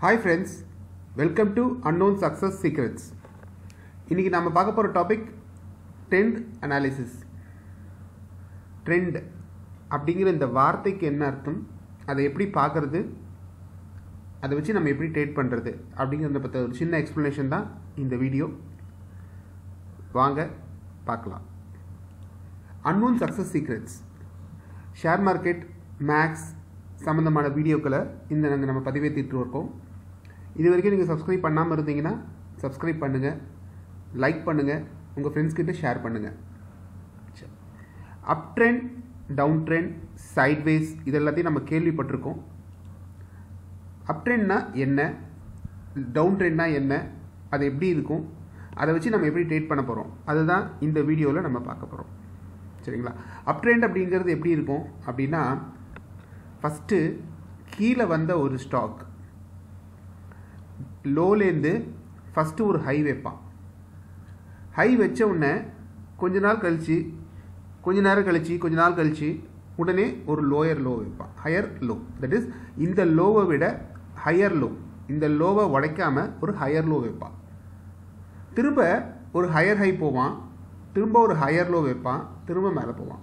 hi friends welcome to unknown success secrets இன்றைக்கி நம்ம பார்க்க போகிற டாபிக் ட்ரெண்ட் அனாலிசிஸ் ட்ரெண்ட் அப்படிங்கிற இந்த வார்த்தைக்கு என்ன அர்த்தம் அதை எப்படி பார்க்குறது அதை வச்சு நம்ம எப்படி ட்ரேட் பண்ணுறது அப்படிங்கிறத பற்றி ஒரு சின்ன எக்ஸ்ப்ளனேஷன் தான் இந்த வீடியோ வாங்க பார்க்கலாம் unknown success secrets share market max சம்மந்தமான வீடியோக்களை இந்த நாங்கள் நம்ம பதிவேற்றிட்டு இருக்கோம் இது வரைக்கும் நீங்கள் சப்ஸ்கிரைப் பண்ணாமல் இருந்தீங்கன்னா சப்ஸ்கிரைப் பண்ணுங்கள் லைக் பண்ணுங்கள் உங்கள் ஃப்ரெண்ட்ஸ் கிட்ட ஷேர் பண்ணுங்கள் up trend down trend sideways இது எல்லாத்தையும் நம்ம கேள்விப்பட்டிருக்கோம் அப் ட்ரெண்ட்னா என்ன டவுன் ட்ரெண்ட்னா என்ன அது எப்படி இருக்கும் அதை வச்சு நம்ம எப்படி ட்ரேட் பண்ண போகிறோம் அதுதான் இந்த வீடியோவில் நம்ம பார்க்க போகிறோம் சரிங்களா அப் ட்ரெண்ட் அப்படிங்கிறது எப்படி இருக்கும் அப்படின்னா ஃபஸ்ட்டு கீழே வந்த ஒரு ஸ்டாக் லோலேருந்து ஃபஸ்ட்டு ஒரு ஹை வைப்பான் ஹை வச்ச உடனே கொஞ்ச நாள் கழித்து கொஞ்ச நேரம் கழித்து கொஞ்ச நாள் கழித்து உடனே ஒரு லோயர் லோ வைப்பான் ஹையர் லோ தட் இஸ் இந்த லோவை விட ஹையர் லோ இந்த லோவை உடைக்காமல் ஒரு ஹையர் லோ வைப்பான் திரும்ப ஒரு ஹையர் ஹை போவான் திரும்ப ஒரு ஹையர் லோ வைப்பான் திரும்ப மேலே போவான்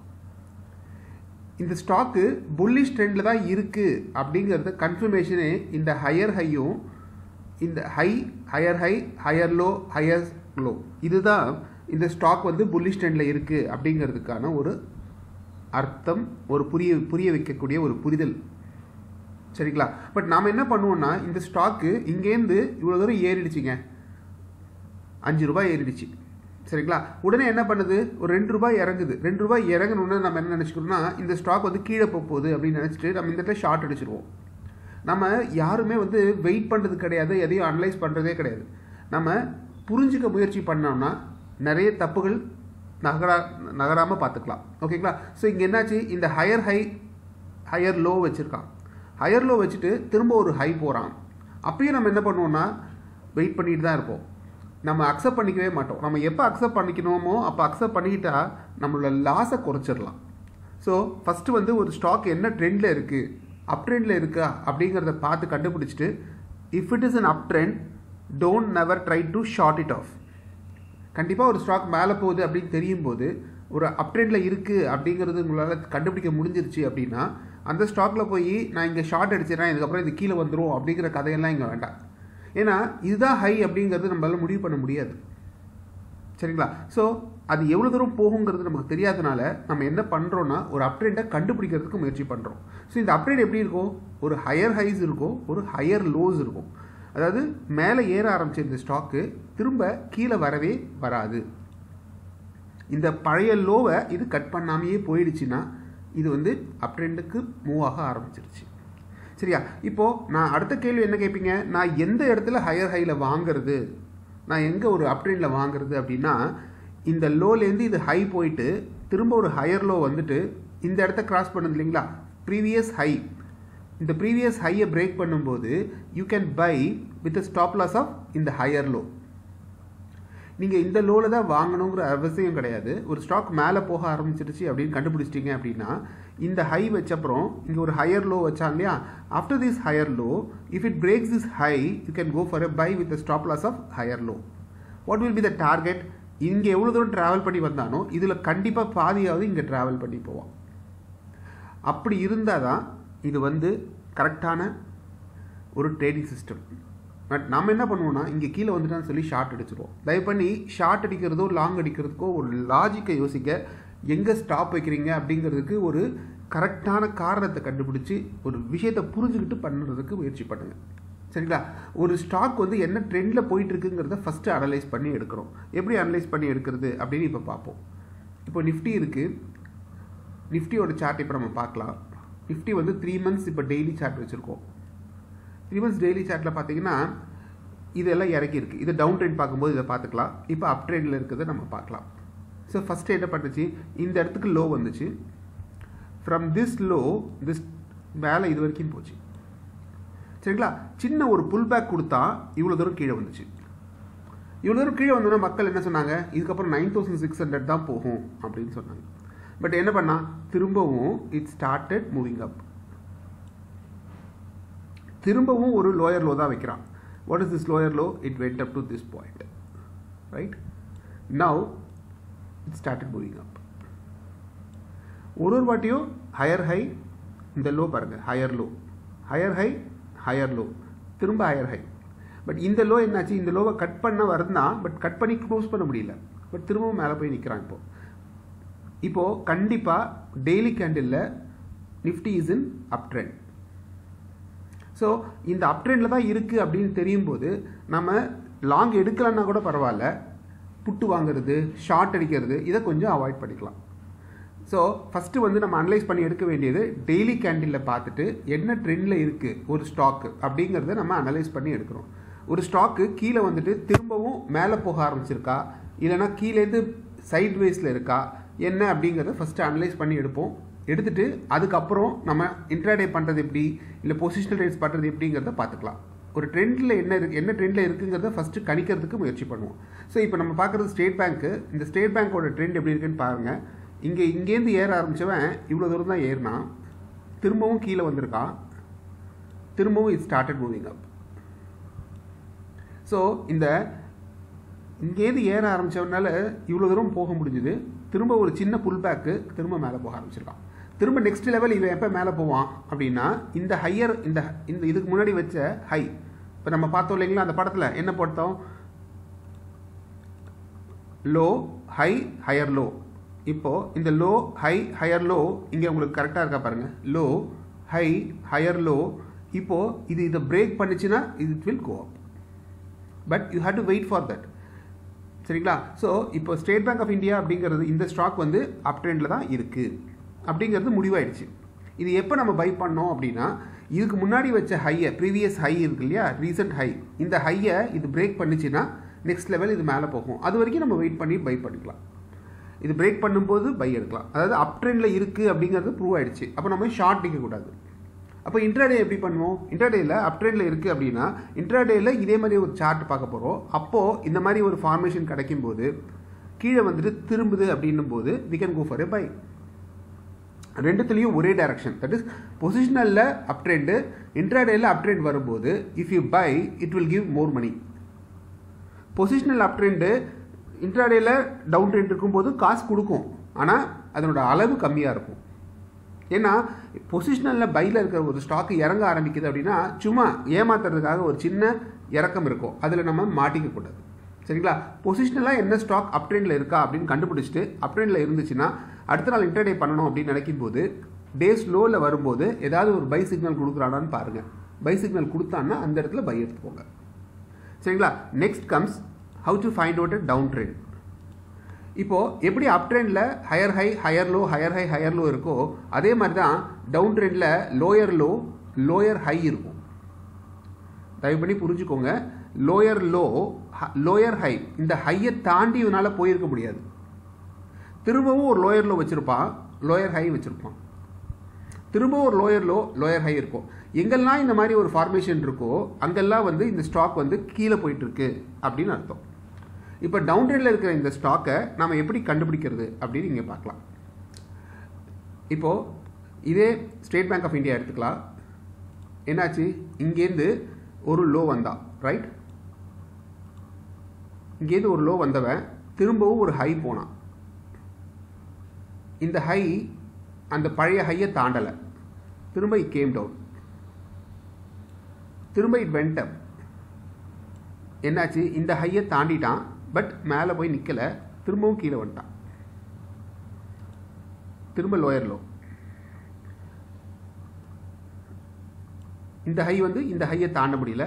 இந்த ஸ்டாக்கு புல்லிஷ் ட்ரெண்டில் தான் இருக்குது அப்படிங்கிறது கன்ஃபர்மேஷனே இந்த ஹையர் ஹையும் இந்த high higher high higher low higher low இதுதான் இந்த ஸ்டாக் வந்து புல்லிஷ் ட்ரெண்டில் இருக்குது அப்படிங்கிறதுக்கான ஒரு அர்த்தம் ஒரு புரிய புரிய வைக்கக்கூடிய ஒரு புரிதல் சரிங்களா பட் நாம் என்ன பண்ணுவோம்னா இந்த ஸ்டாக்கு இங்கேருந்து இவ்வளோ தூரம் ஏறிடுச்சிங்க அஞ்சு ரூபாய் ஏறிடுச்சு சரிங்களா உடனே என்ன பண்ணுது ஒரு ரெண்டு ரூபாய் இறங்குது ரெண்டு ரூபாய் இறங்கணுன்னு நம்ம என்ன நினச்சிக்கிறோம்னா இந்த ஸ்டாக் வந்து கீழே போக போகுது அப்படின்னு நினச்சிட்டு நம்ம இந்த இடத்துல ஷார்ட் அடிச்சிருவோம் நம்ம யாருமே வந்து வெயிட் பண்ணுறது கிடையாது எதையும் அனலைஸ் பண்ணுறதே கிடையாது நம்ம புரிஞ்சுக்க முயற்சி பண்ணோம்னா நிறைய தப்புகள் நகரா நகராமல் பார்த்துக்கலாம் ஓகேங்களா ஸோ இங்கே என்னாச்சு இந்த ஹையர் ஹை ஹையர் லோ வச்சுருக்கான் ஹையர் லோ வச்சுட்டு திரும்ப ஒரு ஹை போகிறான் அப்பயும் நம்ம என்ன பண்ணுவோம்னா வெயிட் பண்ணிட்டு தான் இருப்போம் நம்ம அக்செப்ட் பண்ணிக்கவே மாட்டோம் நம்ம எப்போ அக்செப்ட் பண்ணிக்கணுமோ அப்போ அக்செப்ட் பண்ணிக்கிட்டா நம்மளோட லாஸை குறைச்சிடலாம் ஸோ ஃபஸ்ட்டு வந்து ஒரு ஸ்டாக் என்ன ட்ரெண்டில் இருக்குது அப் ட்ரெண்டில் இருக்கா அப்படிங்கிறத பார்த்து கண்டுபிடிச்சிட்டு if it is an up trend don't never try to short it off கண்டிப்பாக ஒரு ஸ்டாக் மேலே போகுது அப்படின்னு தெரியும் போது ஒரு அப் ட்ரெண்டில் இருக்குது அப்படிங்கிறது உங்களால் கண்டுபிடிக்க முடிஞ்சிருச்சு அப்படின்னா அந்த ஸ்டாக்கில் போய் நான் இங்கே ஷார்ட் அடிச்சிடறேன் இதுக்கப்புறம் இது கீழே வந்துடும் அப்படிங்கிற கதையெல்லாம் இங்கே வேண்டாம் ஏன்னா இதுதான் ஹை அப்படிங்கிறது நம்மளால் முடிவு பண்ண முடியாது சரிங்களா ஸோ அது எவ்வளோ தூரம் போகுங்கிறது நமக்கு தெரியாதனால நம்ம என்ன பண்ணுறோன்னா ஒரு அப்ட்ரெண்டை கண்டுபிடிக்கிறதுக்கு முயற்சி பண்ணுறோம் ஸோ இந்த அப்ட்ரெண்ட் எப்படி இருக்கும் ஒரு ஹையர் ஹைஸ் இருக்கும் ஒரு ஹையர் லோஸ் இருக்கும் அதாவது மேலே ஏற ஆரம்பிச்ச இந்த ஸ்டாக்கு திரும்ப கீழே வரவே வராது இந்த பழைய லோவை இது கட் பண்ணாமையே போயிடுச்சுன்னா இது வந்து அப்ட்ரெண்டுக்கு மூவ் ஆக ஆரம்பிச்சிருச்சு சரியா இப்போது நான் அடுத்த கேள்வி என்ன கேட்பீங்க நான் எந்த இடத்துல ஹையர் ஹையில் வாங்குறது நான் எங்கே ஒரு அப்ட்ரெண்டில் வாங்குறது அப்படின்னா இந்த லோலேருந்து இது ஹை போயிட்டு திரும்ப ஒரு ஹையர் லோ வந்துட்டு இந்த இடத்த கிராஸ் பண்ணுது இல்லைங்களா ப்ரீவியஸ் ஹை இந்த ப்ரீவியஸ் ஹையை பிரேக் பண்ணும்போது you can buy with stop loss of இந்த ஹையர் லோ நீங்கள் இந்த லோவில் தான் வாங்கணுங்கிற அவசியம் கிடையாது ஒரு ஸ்டாக் மேலே போக ஆரம்பிச்சிருச்சு அப்படின்னு கண்டுபிடிச்சிட்டிங்க அப்படின்னா இந்த ஹை வச்சப்புறம் இங்கே ஒரு ஹையர் லோ வச்சாங்க இல்லையா after this higher low if it breaks this high you can go for a buy with stop loss of higher low what will be the target இங்கே எவ்வளோ தூரம் ட்ராவல் பண்ணி வந்தானோ இதில் கண்டிப்பாக பாதியாவது இங்கே ட்ராவல் பண்ணி போவான் அப்படி இருந்தால் தான் இது வந்து கரெக்டான ஒரு ட்ரேடிங் சிஸ்டம் பட் நம்ம என்ன பண்ணுவோம்னா இங்கே கீழே வந்துட்டான்னு சொல்லி ஷார்ட் அடிச்சிருவோம் தயவு பண்ணி ஷார்ட் அடிக்கிறதோ லாங் அடிக்கிறதுக்கோ ஒரு லாஜிக்கை யோசிக்க எங்கே ஸ்டாப் வைக்கிறீங்க அப்படிங்கிறதுக்கு ஒரு கரெக்டான காரணத்தை கண்டுபிடிச்சி ஒரு விஷயத்தை புரிஞ்சுக்கிட்டு பண்ணுறதுக்கு முயற்சி பண்ணுங்கள் சரிங்களா ஒரு ஸ்டாக் வந்து என்ன ட்ரெண்டில் போயிட்டுருக்குங்கிறத ஃபஸ்ட்டு அனலைஸ் பண்ணி எடுக்கிறோம் எப்படி அனலைஸ் பண்ணி எடுக்கிறது அப்படின்னு இப்போ பார்ப்போம் இப்போ நிஃப்டி இருக்குது நிஃப்டியோட சார்ட் இப்போ நம்ம பார்க்கலாம் நிஃப்டி வந்து த்ரீ மந்த்ஸ் இப்போ டெய்லி சார்ட் வச்சுருக்கோம் த்ரீ மந்த்ஸ் டெய்லி சார்ட்டில் பார்த்தீங்கன்னா இதெல்லாம் இறக்கியிருக்கு இதை டவுன் ட்ரெண்ட் பார்க்கும்போது இதை பார்த்துக்கலாம் இப்போ அப் ட்ரெண்டில் இருக்கிறத நம்ம பார்க்கலாம் ஸோ ஃபஸ்ட்டு என்ன பண்ணுச்சு இந்த இடத்துக்கு லோ வந்துச்சு ஃப்ரம் திஸ் லோ திஸ் மேலே இது வரைக்கும் போச்சு சரிங்களா சின்ன ஒரு புல் பேக் கொடுத்தா இவ்வளோ தூரம் கீழே வந்துச்சு இவ்வளோ தூரம் கீழே வந்தோன்னா மக்கள் என்ன சொன்னாங்க இதுக்கப்புறம் நைன் தௌசண்ட் சிக்ஸ் ஹண்ட்ரட் தான் போகும் அப்படின்னு சொன்னாங்க பட் என்ன பண்ணால் திரும்பவும் இட் ஸ்டார்டட் மூவிங் அப் திரும்பவும் ஒரு லோயர் லோ தான் வைக்கிறான் what is this lower low it went up to this point right now it started moving up ஒரு ஒரு வாட்டியும் ஹையர் ஹை இந்த லோ பாருங்கள் higher low higher high higher low திரும்ப ஹையர் ஹை பட் இந்த low என்னாச்சு இந்த லோவை கட் பண்ண வருந்தான் பட் கட் பண்ணி க்ளோஸ் பண்ண முடியல பட் திரும்பவும் மேலே போய் நிற்கிறான் இப்போ இப்போது கண்டிப்பாக டெய்லி கேண்டிலில் Nifty is in up trend so இந்த அப் ட்ரெண்டில் தான் இருக்குது அப்படின்னு தெரியும் போது நம்ம லாங் எடுக்கலன்னா கூட பரவாயில்ல புட்டு வாங்குறது ஷார்ட் அடிக்கிறது இதை கொஞ்சம் அவாய்ட் பண்ணிக்கலாம் ஸோ ஃபஸ்ட்டு வந்து நம்ம அனலைஸ் பண்ணி எடுக்க வேண்டியது டெய்லி கேண்டிலில் பார்த்துட்டு என்ன ட்ரெண்டில் இருக்குது ஒரு ஸ்டாக்கு அப்படிங்கிறத நம்ம அனலைஸ் பண்ணி எடுக்கிறோம் ஒரு ஸ்டாக்கு கீழே வந்துட்டு திரும்பவும் மேலே போக ஆரம்பிச்சிருக்கா இல்லைனா கீழேருந்து சைட் வேஸில் இருக்கா என்ன அப்படிங்கிறத ஃபஸ்ட்டு அனலைஸ் பண்ணி எடுப்போம் எடுத்துட்டு அதுக்கப்புறம் நம்ம இன்ட்ராடே பண்ணுறது எப்படி இல்லை பொசிஷனல் ரேட்ஸ் பண்ணுறது எப்படிங்கிறத பார்த்துக்கலாம் ஒரு ட்ரெண்டில் என்ன இருக்கு என்ன ட்ரெண்டில் இருக்குங்கிறத ஃபஸ்ட்டு கணிக்கிறதுக்கு முயற்சி பண்ணுவோம் ஸோ இப்போ நம்ம பார்க்குறது ஸ்டேட் பேங்க்கு இந்த ஸ்டேட் பேங்க்கோட ட்ரெண்ட் எப்படி இருக்குன்னு பாருங்கள் இங்கே இங்கேருந்து ஏற ஆரம்பித்தவன் இவ்வளோ தூரம் தான் ஏறினான் திரும்பவும் கீழே வந்திருக்கான் திரும்பவும் it started moving up so இந்த இங்கேருந்து ஏற ஆரம்பித்தவனால இவ்வளோ தூரம் போக முடிஞ்சுது திரும்ப ஒரு சின்ன புல் பேக்கு திரும்ப மேலே போக ஆரம்பிச்சிருக்கான் திரும்ப நெக்ஸ்ட் லெவல் இவன் எப்போ மேலே போவான் அப்படின்னா இந்த ஹையர் இந்த இந்த இதுக்கு முன்னாடி வச்ச ஹை இப்போ நம்ம பார்த்தோம் இல்லைங்களா அந்த படத்தில் என்ன போட்டோம் லோ ஹை ஹையர் லோ இப்போது இந்த லோ ஹை ஹையர் லோ இங்கே உங்களுக்கு கரெக்டாக இருக்கா பாருங்கள் லோ ஹை ஹையர் லோ இப்போது இது இதை பிரேக் பண்ணிச்சுன்னா இது it will go up but you have to wait for that சரிங்களா ஸோ இப்போ ஸ்டேட் பேங்க் ஆஃப் இந்தியா அப்படிங்கிறது இந்த ஸ்டாக் வந்து அப் ட்ரெண்டில் தான் இருக்குது அப்படிங்கிறது முடிவாயிடுச்சு இது எப்போ நம்ம பை பண்ணோம் அப்படின்னா இதுக்கு முன்னாடி வச்ச ஹையை ப்ரீவியஸ் ஹை இருக்கு இல்லையா ரீசெண்ட் ஹை இந்த ஹையை இது பிரேக் பண்ணிச்சுன்னா நெக்ஸ்ட் லெவல் இது மேலே போகும் அது வரைக்கும் நம்ம வெயிட் பண்ணி பை பண்ணிக்கலாம் இது பிரேக் பண்ணும்போது பை எடுக்கலாம் அதாவது அப் ட்ரெண்டில் இருக்குது அப்படிங்கிறது ப்ரூவ் ஆயிடுச்சு அப்போ நம்ம ஷார்ட் நிற்கக்கூடாது அப்போ இன்ட்ராடே எப்படி பண்ணுவோம் இன்ட்ராடேயில் அப் ட்ரெண்டில் இருக்குது அப்படின்னா இன்ட்ராடேயில் இதே மாதிரி ஒரு சார்ட் பார்க்க போகிறோம் அப்போது இந்த மாதிரி ஒரு ஃபார்மேஷன் கிடைக்கும் போது கீழே வந்துட்டு திரும்புது அப்படின்னும் போது we can go for a buy ரெண்டுத்துலேயும் ஒரே டைரக்ஷன் தட் இஸ் பொசிஷனலில் அப் ட்ரெண்டு இன்ட்ராடேயில் அப் ட்ரெண்ட் வரும்போது if you buy it will give more money positional up trend இன்ட்ராடேயில் டவுன் ட்ரெண்ட் இருக்கும்போது காசு கொடுக்கும் ஆனால் அதனோட அளவு கம்மியாக இருக்கும் ஏன்னா பொசிஷனலில் பையில் இருக்கிற ஒரு ஸ்டாக்கு இறங்க ஆரம்பிக்குது அப்படின்னா சும்மா ஏமாத்துறதுக்காக ஒரு சின்ன இறக்கம் இருக்கும் அதில் நம்ம மாட்டிக்கக்கூடாது சரிங்களா பொசிஷனலாக என்ன ஸ்டாக் அப் ட்ரெண்டில் இருக்கா அப்படின்னு கண்டுபிடிச்சிட்டு அப் ட்ரெண்டில் இருந்துச்சுன்னா அடுத்த நாள் இன்டர்டே பண்ணணும் அப்படின்னு நினைக்கும் போது டே ஸ்லோவில் வரும்போது ஏதாவது ஒரு பை சிக்னல் கொடுக்குறானான்னு பாருங்கள் பை சிக்னல் கொடுத்தான்னா அந்த இடத்துல பை எடுத்துக்கோங்க சரிங்களா next comes how to find out a down trend இப்போது எப்படி அப் ட்ரெண்டில் higher high higher low higher high higher low இருக்கோ அதே மாதிரி தான் டவுன் ட்ரெண்டில் லோயர் லோ லோயர் ஹை இருக்கும் தயவு பண்ணி புரிஞ்சுக்கோங்க லோயர் லோ லோயர் ஹை இந்த ஹையை தாண்டி இவனால் போயிருக்க முடியாது திரும்பவும் ஒரு லோயர் லோ வச்சுருப்பான் லோயர் ஹை வச்சுருப்பான் திரும்பவும் ஒரு லோயர் லோ லோயர் ஹை இருக்கும் எங்கெல்லாம் இந்த மாதிரி ஒரு ஃபார்மேஷன் இருக்கோ அங்கெல்லாம் வந்து இந்த ஸ்டாக் வந்து கீழே போயிட்டுருக்கு அப்படின்னு அர்த்தம் இப்போ டவுன் ட்ரெண்டில் இருக்கிற இந்த ஸ்டாக்கை நம்ம எப்படி கண்டுபிடிக்கிறது அப்படின்னு நீங்கள் பார்க்கலாம் இப்போது இதே ஸ்டேட் பேங்க் ஆஃப் இந்தியா எடுத்துக்கலாம் என்னாச்சு இங்கேருந்து ஒரு லோ வந்தான் ரைட் இங்கேருந்து ஒரு லோ வந்தவன் திரும்பவும் ஒரு ஹை போனான் இந்த ஹை அந்த பழைய ஹையை தாண்டலை திரும்ப இட் கேம் டவுன் திரும்ப இட் வெண்ட் அப் என்னாச்சு இந்த ஹையை தாண்டிட்டான் பட் மேலே போய் நிற்கலை திரும்பவும் கீழே வந்துட்டான் திரும்ப லோயர் லோ இந்த ஹை வந்து இந்த ஹையை தாண்ட முடியல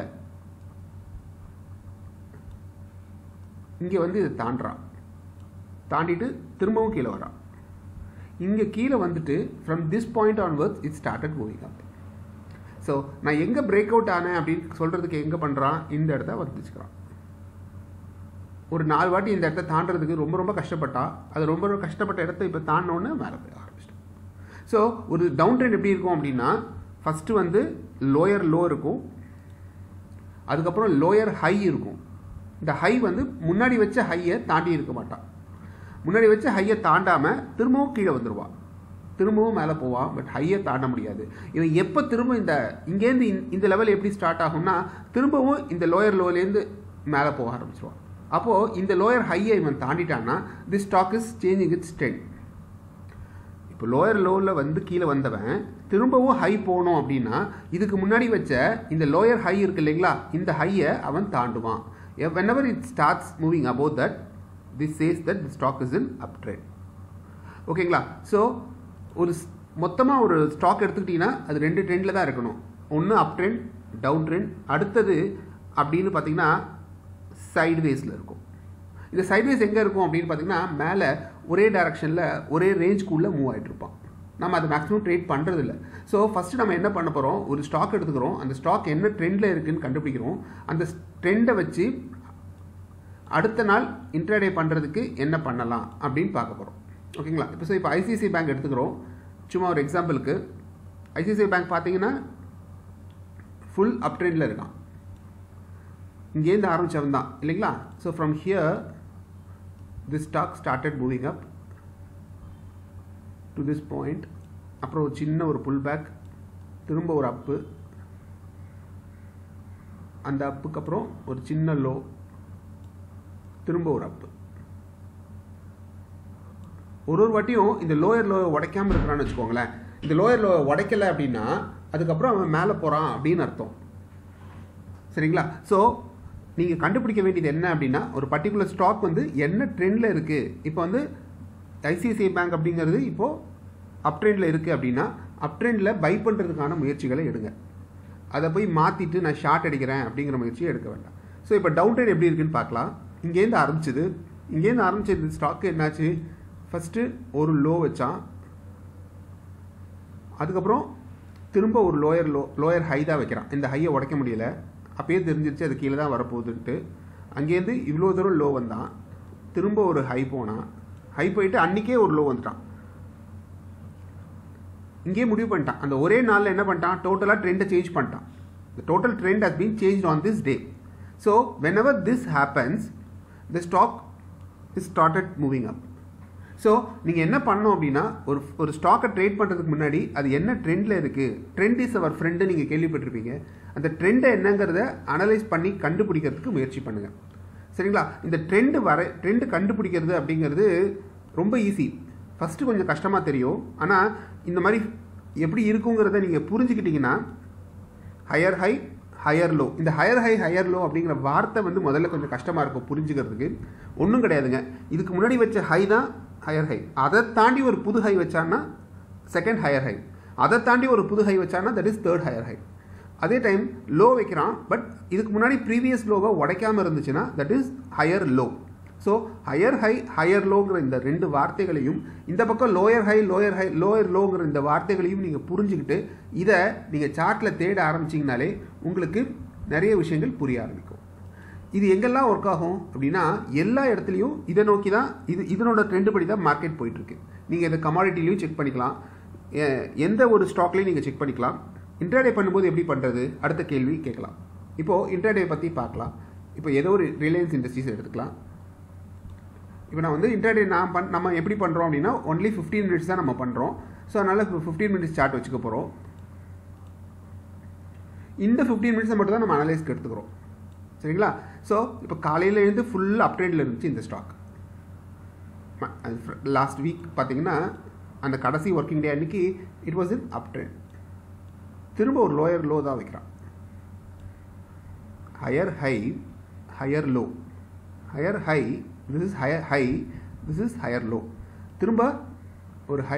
இங்கே வந்து இதை தாண்டுறான் தாண்டிட்டு திரும்பவும் கீழே வரான் இங்கே கீழே வந்துட்டு from this point onwards it started moving up so நான் எங்கே பிரேக் அவுட் ஆனேன் அப்படின்னு சொல்கிறதுக்கு எங்கே பண்ணுறான் இந்த இடத்த வந்துச்சுக்கிறான் ஒரு நாலு வாட்டி இந்த இடத்த தாண்டறதுக்கு ரொம்ப ரொம்ப கஷ்டப்பட்டா அது ரொம்ப ரொம்ப கஷ்டப்பட்ட இடத்த இப்போ தாண்டினோன்னு மேலே போய் ஆரம்பிச்சிட்டோம் ஸோ ஒரு டவுன் ட்ரெண்ட் எப்படி இருக்கும் அப்படின்னா ஃபஸ்ட்டு வந்து லோயர் லோ இருக்கும் அதுக்கப்புறம் லோயர் ஹை இருக்கும் இந்த ஹை வந்து முன்னாடி வச்ச ஹையை தாண்டி இருக்க மாட்டான் முன்னாடி வச்ச ஹையை தாண்டாமல் திரும்பவும் கீழே வந்துடுவான் திரும்பவும் மேலே போவான் பட் ஹையை தாண்ட முடியாது இவன் எப்போ திரும்ப இந்த இங்கேருந்து இந்த லெவல் எப்படி ஸ்டார்ட் ஆகும்னா திரும்பவும் இந்த லோயர் லோலேருந்து மேலே போக ஆரம்பிச்சிருவான் அப்போது இந்த லோயர் ஹையை இவன் தாண்டிட்டான்னா the stock is changing its trend இப்போ லோயர் லோவில் வந்து கீழே வந்தவன் திரும்பவும் ஹை போகணும் அப்படின்னா இதுக்கு முன்னாடி வச்ச இந்த லோயர் ஹை இருக்கு இல்லைங்களா இந்த ஹையை அவன் தாண்டுவான் whenever it starts moving about that this says that the stock is in up trend ஓகேங்களா ஸோ ஒரு மொத்தமாக ஒரு ஸ்டாக் எடுத்துக்கிட்டிங்கன்னா அது ரெண்டு ட்ரெண்டில் தான் இருக்கணும் ஒன்று அப் ட்ரெண்ட் டவுன் ட்ரெண்ட் அடுத்தது அப்படின்னு பார்த்தீங்கன்னா சைட்வேஸில் இருக்கும் இந்த சைட்வேஸ் எங்கே இருக்கும் அப்படின்னு பார்த்தீங்கன்னா மேலே ஒரே டைரக்ஷனில் ஒரே ரேஞ்ச்குள்ளே மூவ் ஆகிட்டு இருப்பான் நம்ம அதை மேக்ஸிமம் ட்ரேட் பண்ணுறதில்ல ஸோ ஃபஸ்ட்டு நம்ம என்ன பண்ண போகிறோம் ஒரு ஸ்டாக் எடுத்துக்கிறோம் அந்த ஸ்டாக் என்ன ட்ரெண்டில் இருக்குதுன்னு கண்டுபிடிக்கிறோம் அந்த ட்ரெண்டை வச்சு அடுத்த நாள் இன்ட்ராடே பண்ணுறதுக்கு என்ன பண்ணலாம் அப்படின்னு பார்க்க போகிறோம் ஓகேங்களா இப்போ ஸோ இப்போ ஐசிஐசிஐ பேங்க் எடுத்துக்கிறோம் சும்மா ஒரு எக்ஸாம்பிளுக்கு ஐசிஐசிஐ பேங்க் பார்த்தீங்கன்னா ஃபுல் அப் ட்ரெண்டில் இருக்கான் இங்கேருந்து ஆரம்பித்தவன் தான் இல்லைங்களா so from here the stock started moving up to this point அப்புறம் ஒரு சின்ன ஒரு புல் பேக் திரும்ப ஒரு அப்பு அந்த அப்புக்கு அப்புறம் ஒரு சின்ன லோ திரும்ப ஒரு அப்பு ஒரு ஒரு வாட்டியும் இந்த லோயர் லோ உடைக்காமல் இருக்கிறான்னு வச்சுக்கோங்களேன் இந்த லோயர் லோ உடைக்கல அப்படின்னா அதுக்கப்புறம் அவன் மேலே போகிறான் அப்படின்னு அர்த்தம் சரிங்களா ஸோ நீங்கள் கண்டுபிடிக்க வேண்டியது என்ன அப்படின்னா ஒரு பர்டிகுலர் ஸ்டாக் வந்து என்ன ட்ரெண்டில் இருக்குது இப்போ வந்து ஐசிஐசிஐ பேங்க் அப்படிங்கிறது இப்போது அப் ட்ரெண்டில் இருக்குது அப்படின்னா அப் ட்ரெண்டில் பை பண்ணுறதுக்கான முயற்சிகளை எடுங்க அதை போய் மாற்றிட்டு நான் ஷார்ட் அடிக்கிறேன் அப்படிங்கிற முயற்சியை எடுக்க வேண்டாம் ஸோ இப்போ டவுன் ட்ரெண்ட் எப்படி இருக்குன்னு பார்க்கலாம் இங்கேருந்து ஆரம்பிச்சது இங்கேருந்து ஆரம்பிச்சது ஸ்டாக்கு என்னாச்சு ஃபஸ்ட்டு ஒரு லோ வச்சான் அதுக்கப்புறம் திரும்ப ஒரு லோயர் லோ லோயர் ஹை தான் வைக்கிறான் இந்த ஹையை உடைக்க முடியல அப்பயே தெரிஞ்சிருச்சு அது கீழே தான் வரப்போகுதுன்ட்டு அங்கேருந்து இவ்வளோ தூரம் லோ வந்தான் திரும்ப ஒரு ஹை போனான் ஹை போயிட்டு அன்றைக்கே ஒரு லோ வந்துட்டான் இங்கேயே முடிவு பண்ணிட்டான் அந்த ஒரே நாளில் என்ன பண்ணிட்டான் டோட்டலாக ட்ரெண்டை சேஞ்ச் பண்ணிட்டான் the total trend has been change on this day so whenever this happens the stock is started moving up so நீங்கள் என்ன பண்ணோம் அப்படின்னா ஒரு ஒரு ஸ்டாக்கை ட்ரேட் பண்ணுறதுக்கு முன்னாடி அது என்ன ட்ரெண்டில் இருக்குது ட்ரெண்ட் இஸ் அவர் ஃப்ரெண்டு நீங்கள் கேள்விப்பட்டிருப்பீங்க அந்த ட்ரெண்டை என்னங்கிறத அனலைஸ் பண்ணி கண்டுபிடிக்கிறதுக்கு முயற்சி பண்ணுங்கள் சரிங்களா இந்த ட்ரெண்டு வர ட்ரெண்டு கண்டுபிடிக்கிறது அப்படிங்கிறது ரொம்ப ஈஸி ஃபஸ்ட்டு கொஞ்சம் கஷ்டமாக தெரியும் ஆனால் இந்த மாதிரி எப்படி இருக்குங்கிறத நீங்கள் புரிஞ்சுக்கிட்டிங்கன்னா ஹையர் ஹை ஹையர் லோ இந்த ஹையர் ஹை ஹையர் லோ அப்படிங்கிற வார்த்தை வந்து முதல்ல கொஞ்சம் கஷ்டமாக இருக்கும் புரிஞ்சுக்கிறதுக்கு ஒன்றும் கிடையாதுங்க இதுக்கு முன்னாடி வச்ச ஹை தான் ஹையர் ஹை அதை தாண்டி ஒரு புது ஹை வச்சான்னா செகண்ட் ஹையர் ஹை அதை தாண்டி ஒரு புது ஹை வச்சான்னா that is third higher high அதே டைம் லோ வைக்கிறான் பட் இதுக்கு முன்னாடி ப்ரீவியஸ் லோவை உடைக்காமல் இருந்துச்சுன்னா that is higher low so higher high higher லோங்கிற இந்த ரெண்டு வார்த்தைகளையும் இந்த பக்கம் lower high lower high lower லோங்கிற இந்த வார்த்தைகளையும் நீங்கள் புரிஞ்சுக்கிட்டு இதை நீங்கள் சார்ட்டில் தேட ஆரம்பிச்சிங்கனாலே உங்களுக்கு நிறைய விஷயங்கள் புரிய ஆரம்பிக்கும் இது எங்கெல்லாம் ஒர்க் ஆகும் அப்படின்னா எல்லா இடத்துலையும் இதை நோக்கி தான் இது இதனோட ட்ரெண்டு படி தான் மார்க்கெட் போயிட்டுருக்கு நீங்கள் இதை கமாடிட்டிலையும் செக் பண்ணிக்கலாம் எந்த ஒரு ஸ்டாக்லையும் நீங்கள் செக் பண்ணிக்கலாம் இன்டர்டே பண்ணும்போது எப்படி பண்ணுறது அடுத்த கேள்வி கேட்கலாம் இப்போது இன்டர்டே பற்றி பார்க்கலாம் இப்போ ஏதோ ஒரு ரிலையன்ஸ் இண்டஸ்ட்ரீஸ் எடுத்துக்கலாம் இப்போ நான் வந்து இன்டர்டே நான் பண் நம்ம எப்படி பண்ணுறோம் அப்படின்னா ஒன்லி ஃபிஃப்டீன் மினிட்ஸ் தான் நம்ம பண்ணுறோம் ஸோ அதனால் இப்போ ஃபிஃப்டீன் மினிட்ஸ் சார்ட் வச்சுக்க போகிறோம் இந்த ஃபிஃப்டீன் மினிட்ஸை மட்டும் தான் நம்ம அனலைஸ்க்கு எடுத்துக்கிறோம் சரிங்களா ஸோ இப்போ காலையில் எழுந்து ஃபுல் அப்டேட்டில் இருந்துச்சு இந்த ஸ்டாக் லாஸ்ட் வீக் பார்த்தீங்கன்னா அந்த கடைசி ஒர்க்கிங் டே அன்னைக்கு it was in up trend திரும்ப ஒரு லோயர் லோ தான் வைக்கிறான் higher high higher low higher high this is higher high this is higher low திரும்ப ஒரு ஹை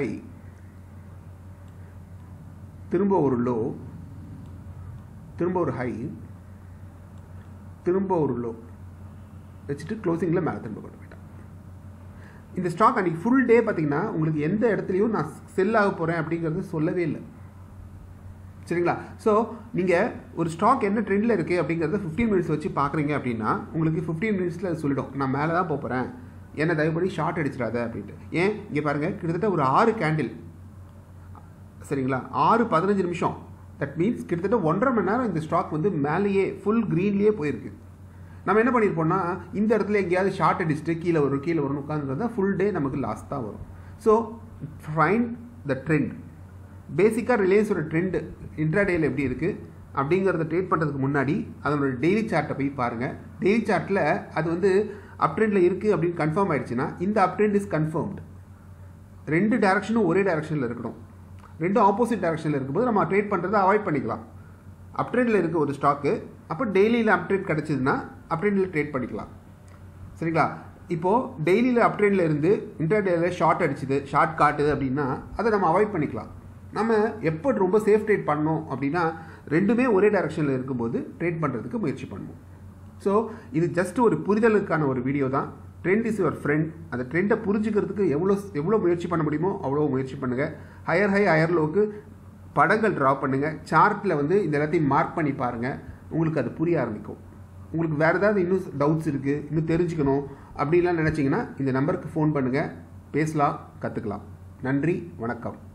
திரும்ப ஒரு லோ திரும்ப ஒரு ஹை திரும்ப ஒரு லோ வச்சுட்டு க்ளோசிங்கில் மேலே திரும்ப கொண்டு போயிட்டான் இந்த ஸ்டாக் அன்றைக்கி ஃபுல் டே பார்த்தீங்கன்னா உங்களுக்கு எந்த இடத்துலையும் நான் செல் ஆக போகிறேன் அப்படிங்கிறது சொல்லவே இல்லை சரிங்களா ஸோ நீங்கள் ஒரு ஸ்டாக் என்ன ட்ரெண்டில் இருக்குது அப்படிங்கிறத ஃபிஃப்டீன் மினிட்ஸ் வச்சு பார்க்குறீங்க அப்படின்னா உங்களுக்கு ஃபிஃப்டீன் மினிட்ஸில் அது சொல்லிடும் நான் மேலே தான் போகிறேன் என்ன தயவு பண்ணி ஷார்ட் அடிச்சிடாத அப்படின்ட்டு ஏன் இங்கே பாருங்கள் கிட்டத்தட்ட ஒரு ஆறு கேண்டில் சரிங்களா ஆறு பதினஞ்சு நிமிஷம் தட் மீன்ஸ் கிட்டத்தட்ட ஒன்றரை மணி நேரம் இந்த ஸ்டாக் வந்து மேலேயே ஃபுல் க்ரீன்லேயே போயிருக்கு நம்ம என்ன பண்ணியிருப்போம்னா இந்த இடத்துல எங்கேயாவது ஷார்ட் அடிச்சுட்டு கீழே வரும் கீழே வரும்னு உட்காந்துருந்தா ஃபுல் டே நமக்கு லாஸ் தான் வரும் ஸோ ஃபைண்ட் த ட்ரெண்ட் பேசிக்காக ரிலையன்ஸோட ட்ரெண்டு இன்ட்ராடேயில் எப்படி இருக்குது அப்படிங்கிறத ட்ரேட் பண்ணுறதுக்கு முன்னாடி அதனோட டெய்லி சார்ட்டை போய் பாருங்கள் டெய்லி சார்ட்டில் அது வந்து அப் ட்ரெண்டில் இருக்குது அப்படின்னு கன்ஃபார்ம் ஆயிடுச்சுன்னா இந்த அப் ட்ரெண்ட் இஸ் கன்ஃபர்ம்டு ரெண்டு டேரக்ஷனும் ஒரே டேரக்ஷனில் இருக்கணும் ரெண்டும் ஆப்போசிட் டேரக்ஷனில் இருக்கும்போது நம்ம ட்ரேட் பண்ணுறதை அவாய்ட் பண்ணிக்கலாம் அப் ட்ரெண்டில் இருக்க ஒரு ஸ்டாக்கு அப்போ டெய்லியில் அப் ட்ரெண்ட் கிடச்சிதுன்னா அப் ட்ரெண்டில் ட்ரேட் பண்ணிக்கலாம் சரிங்களா இப்போது டெய்லியில் அப் ட்ரெண்டில் இருந்து இன்டர்டேயில் ஷார்ட் அடிச்சுது ஷார்ட் காட்டுது அப்படின்னா அதை நம்ம அவாய்ட் பண்ணிக்கலாம் நம்ம எப்போ ரொம்ப சேஃப் ட்ரேட் பண்ணோம் அப்படின்னா ரெண்டுமே ஒரே டைரக்ஷனில் இருக்கும்போது ட்ரேட் பண்ணுறதுக்கு முயற்சி பண்ணுவோம் ஸோ இது ஜஸ்ட் ஒரு புரிதலுக்கான ஒரு வீடியோ தான் ட்ரெண்ட் இஸ் யுவர் ஃப்ரெண்ட் அந்த ட்ரெண்டை புரிஞ்சுக்கிறதுக்கு எவ்வளோ எவ்வளோ முயற்சி பண்ண முடியுமோ அவ்வளோ முயற்சி பண்ணுங்கள் ஹையர் ஹை ஹையர் லோக்கு படங்கள் ட்ரா பண்ணுங்கள் சார்ட்டில் வந்து இந்த எல்லாத்தையும் மார்க் பண்ணி பாருங்கள் உங்களுக்கு அது புரிய ஆரம்பிக்கும் உங்களுக்கு வேறு ஏதாவது இன்னும் டவுட்ஸ் இருக்குது இன்னும் தெரிஞ்சுக்கணும் அப்படின்லாம் நினச்சிங்கன்னா இந்த நம்பருக்கு ஃபோன் பண்ணுங்கள் பேசலாம் கற்றுக்கலாம் நன்றி வணக்கம்